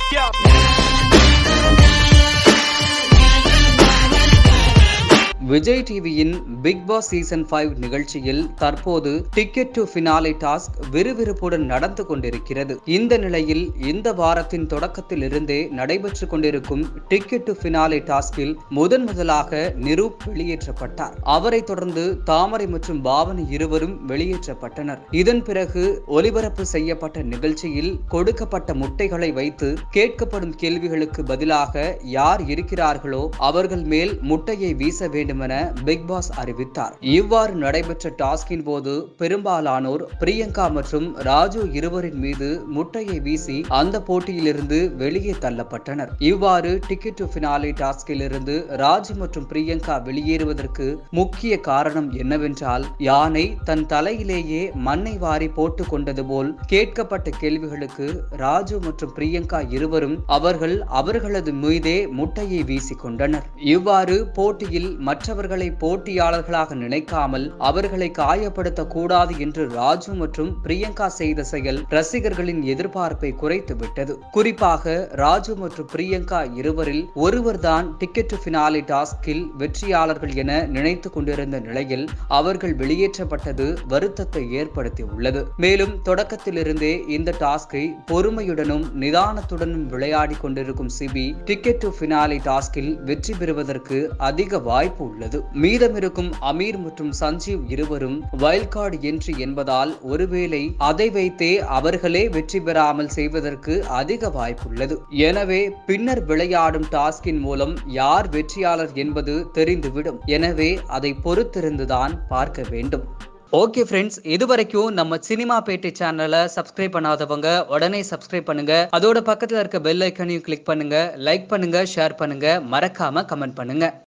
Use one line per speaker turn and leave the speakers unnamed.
விஜய் டிவியின் big Boss season five நிகழ்ச்சியில் தற்போது டிக்கெட் டு ஃபினாலே டாஸ்க் விறுவிறுப்புடன் நடந்து கொண்டிருக்கிறது இந்த நிலையில் இந்த வாரத்தின் தொடக்கத்தில் இருந்தே நடைபெற்றுக் கொண்டிருக்கும் டிக்கெட் டு ஃபினாலே டாஸ்கில் முதன் முதலாக நிரூப் வெளியேற்றப்பட்டார் அவரை தொடர்ந்து தாமரை மற்றும் பாவனி இருவரும் வெளியேற்றப்பட்டனர் இதன் பிறகு ஒலிபரப்பு செய்யப்பட்ட நிகழ்ச்சியில் கொடுக்கப்பட்ட முட்டைகளை வைத்து கேட்கப்படும் கேள்விகளுக்கு பதிலாக யார் இருக்கிறார்களோ அவர்கள் மேல் முட்டையை வீச வேண்டும் என பிக் பாஸ் அறிவித்தார் இவ்வாறு நடைபெற்ற டாஸ்கின் போது பெரும்பாலானோர் பிரியங்கா மற்றும் ராஜு இருவரின் மீது முட்டையை வீசி அந்த போட்டியிலிருந்து வெளியே தள்ளப்பட்டனர் இவ்வாறு டிக்கெட் டு ஃபினாலே டாஸ்கில் இருந்து ராஜு மற்றும் பிரியங்கா வெளியேறுவதற்கு முக்கிய காரணம் என்னவென்றால் யானை தன் தலையிலேயே மண்ணை வாரி போட்டுக் கொண்டது போல் கேட்கப்பட்ட கேள்விகளுக்கு ராஜு மற்றும் பிரியங்கா இருவரும் அவர்கள் அவர்களது மீதே முட்டையை வீசிக் கொண்டனர் இவ்வாறு போட்டியில் மற்றவர்களை போட்டியாளர்களாக நினைக்காமல் அவர்களை காயப்படுத்த கூடாது என்று ராஜு மற்றும் பிரியங்கா செய்த செயல் ரசிகர்களின் எதிர்பார்ப்பை குறைத்து விட்டது குறிப்பாக ராஜு மற்றும் பிரியங்கா இருவரில் ஒருவர்தான் டிக்கெட் டு ஃபினாலே டாஸ்கில் வெற்றியாளர்கள் என நினைத்துக் கொண்டிருந்த நிலையில் அவர்கள் வெளியேற்றப்பட்டது வருத்தத்தை ஏற்படுத்தியுள்ளது மேலும் தொடக்கத்திலிருந்தே இந்த டாஸ்கை பொறுமையுடனும் நிதானத்துடனும் விளையாடி கொண்டிருக்கும் சிபி டிக்கெட் டு ஃபினாலே டாஸ்கில் வெற்றி பெறுவதற்கு அதிக வாய்ப்பு உள்ளது மீதமிருக்கும் அமீர் மற்றும் சஞ்சீவ் இருவரும் வைல்ட் கார்டு என்ட்ரி என்பதால் ஒருவேளை அதை வைத்தே அவர்களே வெற்றி பெறாமல் செய்வதற்கு அதிக வாய்ப்புள்ளது எனவே பின்னர் விளையாடும் டாஸ்கின் மூலம் யார் வெற்றியாளர் என்பது தெரிந்துவிடும் எனவே அதை பொறுத்திருந்துதான் பார்க்க வேண்டும் ஓகே ஃப்ரெண்ட்ஸ் இதுவரைக்கும் நம்ம சினிமா பேட்டை சேனலை சப்ஸ்கிரைப் பண்ணாதவங்க உடனே சப்ஸ்கிரைப் பண்ணுங்க அதோட பக்கத்துல இருக்க பெல் ஐக்கனையும் கிளிக் பண்ணுங்க லைக் பண்ணுங்க ஷேர் பண்ணுங்க மறக்காம கமெண்ட் பண்ணுங்க